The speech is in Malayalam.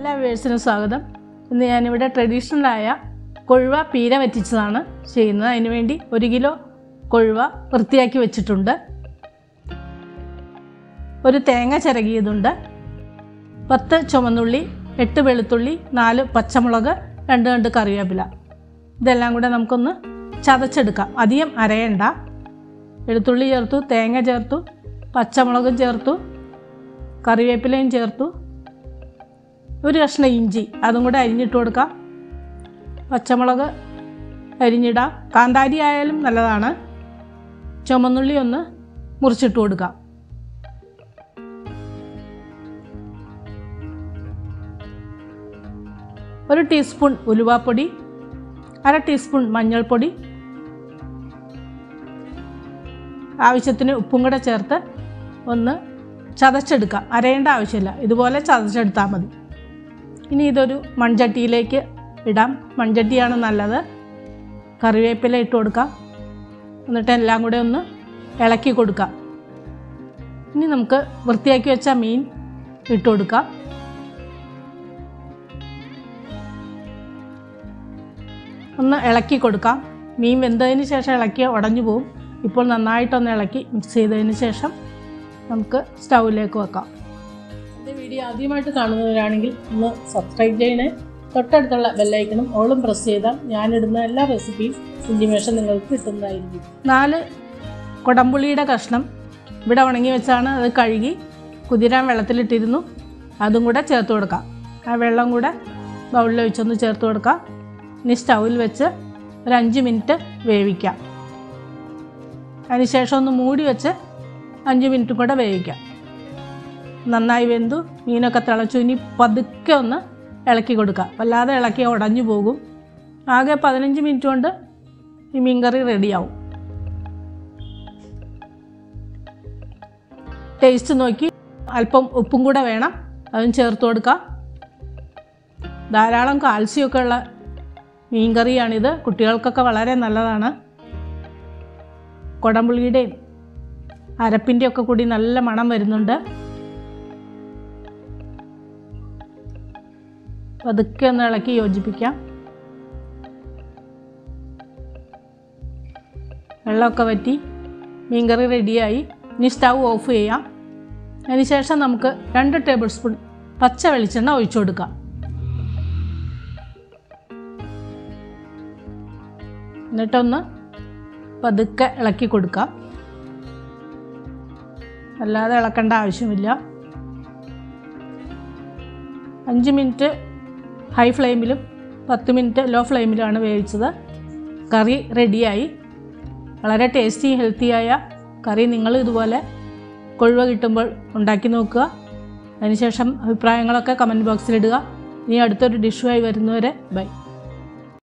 എല്ലാ വേഴ്സിനും സ്വാഗതം ഇന്ന് ഞാനിവിടെ ട്രഡീഷണലായ കൊഴുവ പീര വറ്റിച്ചതാണ് ചെയ്യുന്നത് അതിന് വേണ്ടി ഒരു കിലോ കൊഴുവ വൃത്തിയാക്കി വെച്ചിട്ടുണ്ട് ഒരു തേങ്ങ ചിരകിയതുണ്ട് പത്ത് ചുമന്നുള്ളി എട്ട് വെളുത്തുള്ളി നാല് പച്ചമുളക് രണ്ട് രണ്ട് കറിവേപ്പില ഇതെല്ലാം കൂടെ നമുക്കൊന്ന് ചതച്ചെടുക്കാം അധികം അരയണ്ട വെളുത്തുള്ളി ചേർത്തു തേങ്ങ ചേർത്തു പച്ചമുളകും ചേർത്തു കറിവേപ്പിലയും ചേർത്തു ഒരു കഷ്ണം ഇഞ്ചി അതും കൂടെ അരിഞ്ഞിട്ട് കൊടുക്കാം പച്ചമുളക് അരിഞ്ഞിടാം കാന്താരി ആയാലും നല്ലതാണ് ചുമന്നുള്ളി ഒന്ന് മുറിച്ചിട്ട് കൊടുക്കാം ഒരു ടീസ്പൂൺ ഉലുവാപ്പൊടി അര ടീസ്പൂൺ മഞ്ഞൾപ്പൊടി ആവശ്യത്തിന് ഉപ്പും കൂടെ ചേർത്ത് ഒന്ന് ചതച്ചെടുക്കാം അരയേണ്ട ആവശ്യമില്ല ഇതുപോലെ ചതച്ചെടുത്താൽ മതി ഇനി ഇതൊരു മൺചട്ടിയിലേക്ക് ഇടാം മൺചട്ടിയാണ് നല്ലത് കറിവേപ്പില ഇട്ട് കൊടുക്കാം എന്നിട്ട് എല്ലാം കൂടെ ഒന്ന് ഇളക്കി കൊടുക്കാം ഇനി നമുക്ക് വൃത്തിയാക്കി വെച്ച മീൻ ഇട്ട് കൊടുക്കാം ഒന്ന് ഇളക്കി കൊടുക്കാം മീൻ വെന്തതിന് ശേഷം ഇളക്കി ഉടഞ്ഞു പോകും ഇപ്പോൾ നന്നായിട്ടൊന്ന് ഇളക്കി മിക്സ് ചെയ്തതിന് ശേഷം നമുക്ക് സ്റ്റൗവിലേക്ക് വെക്കാം എൻ്റെ വീഡിയോ ആദ്യമായിട്ട് കാണുന്നവരാണെങ്കിൽ ഒന്ന് സബ്സ്ക്രൈബ് ചെയ്യണേ തൊട്ടടുത്തുള്ള ബെല്ലൈക്കണും ഓളും പ്രസ് ചെയ്താൽ ഞാനിടുന്ന എല്ലാ റെസിപ്പിയും ഇൻറ്റിമേഷൻ നിങ്ങൾക്ക് കിട്ടുന്നതായിരിക്കും നാല് കുടംപുളിയുടെ കഷ്ണം ഇവിടെ ഉണങ്ങി വെച്ചാണ് അത് കഴുകി കുതിരാൻ വെള്ളത്തിലിട്ടിരുന്നു അതും കൂടെ ചേർത്ത് കൊടുക്കാം ആ വെള്ളം കൂടെ ബൗളിൽ വെച്ചൊന്ന് ചേർത്ത് കൊടുക്കാം ഇനി സ്റ്റൗവിൽ വെച്ച് ഒരു അഞ്ച് മിനിറ്റ് വേവിക്കാം അതിനുശേഷം ഒന്ന് മൂടി വെച്ച് അഞ്ച് മിനിറ്റ് കൂടെ വേവിക്കാം നന്നായി വെന്തു മീനൊക്കെ തിളച്ചു ഇനി പതുക്കെ ഒന്ന് ഇളക്കി കൊടുക്കുക വല്ലാതെ ഇളക്കി ഉടഞ്ഞു പോകും ആകെ പതിനഞ്ച് മിനിറ്റ് കൊണ്ട് ഈ മീൻകറി റെഡിയാവും ടേസ്റ്റ് നോക്കി അല്പം ഉപ്പും കൂടെ വേണം അതും ചേർത്ത് കൊടുക്കാം ധാരാളം കാൽസ്യമൊക്കെ ഉള്ള മീൻകറിയാണിത് കുട്ടികൾക്കൊക്കെ വളരെ നല്ലതാണ് കുടംപുളിയുടെയും അരപ്പിൻ്റെ ഒക്കെ കൂടി നല്ല മണം വരുന്നുണ്ട് പതുക്കെ ഒന്ന് ഇളക്കി യോജിപ്പിക്കാം വെള്ളമൊക്കെ വറ്റി മീൻകറി റെഡിയായി ഇനി സ്റ്റൗ ഓഫ് ചെയ്യാം അതിനുശേഷം നമുക്ക് രണ്ട് ടേബിൾ സ്പൂൺ പച്ച വെളിച്ചെണ്ണ ഒഴിച്ചു കൊടുക്കാം എന്നിട്ടൊന്ന് പതുക്കെ ഇളക്കി കൊടുക്കാം അല്ലാതെ ഇളക്കേണ്ട ആവശ്യമില്ല അഞ്ച് മിനിറ്റ് ഹൈ ഫ്ലെയിമിലും പത്ത് മിനിറ്റ് ലോ ഫ്ലെയിമിലുമാണ് വേവിച്ചത് കറി റെഡിയായി വളരെ ടേസ്റ്റി ഹെൽത്തിയായ കറി നിങ്ങൾ ഇതുപോലെ കൊഴുവ കിട്ടുമ്പോൾ ഉണ്ടാക്കി നോക്കുക അതിനുശേഷം അഭിപ്രായങ്ങളൊക്കെ കമൻറ്റ് ബോക്സിലിടുക ഇനി അടുത്തൊരു ഡിഷുമായി വരുന്നവരെ ബൈ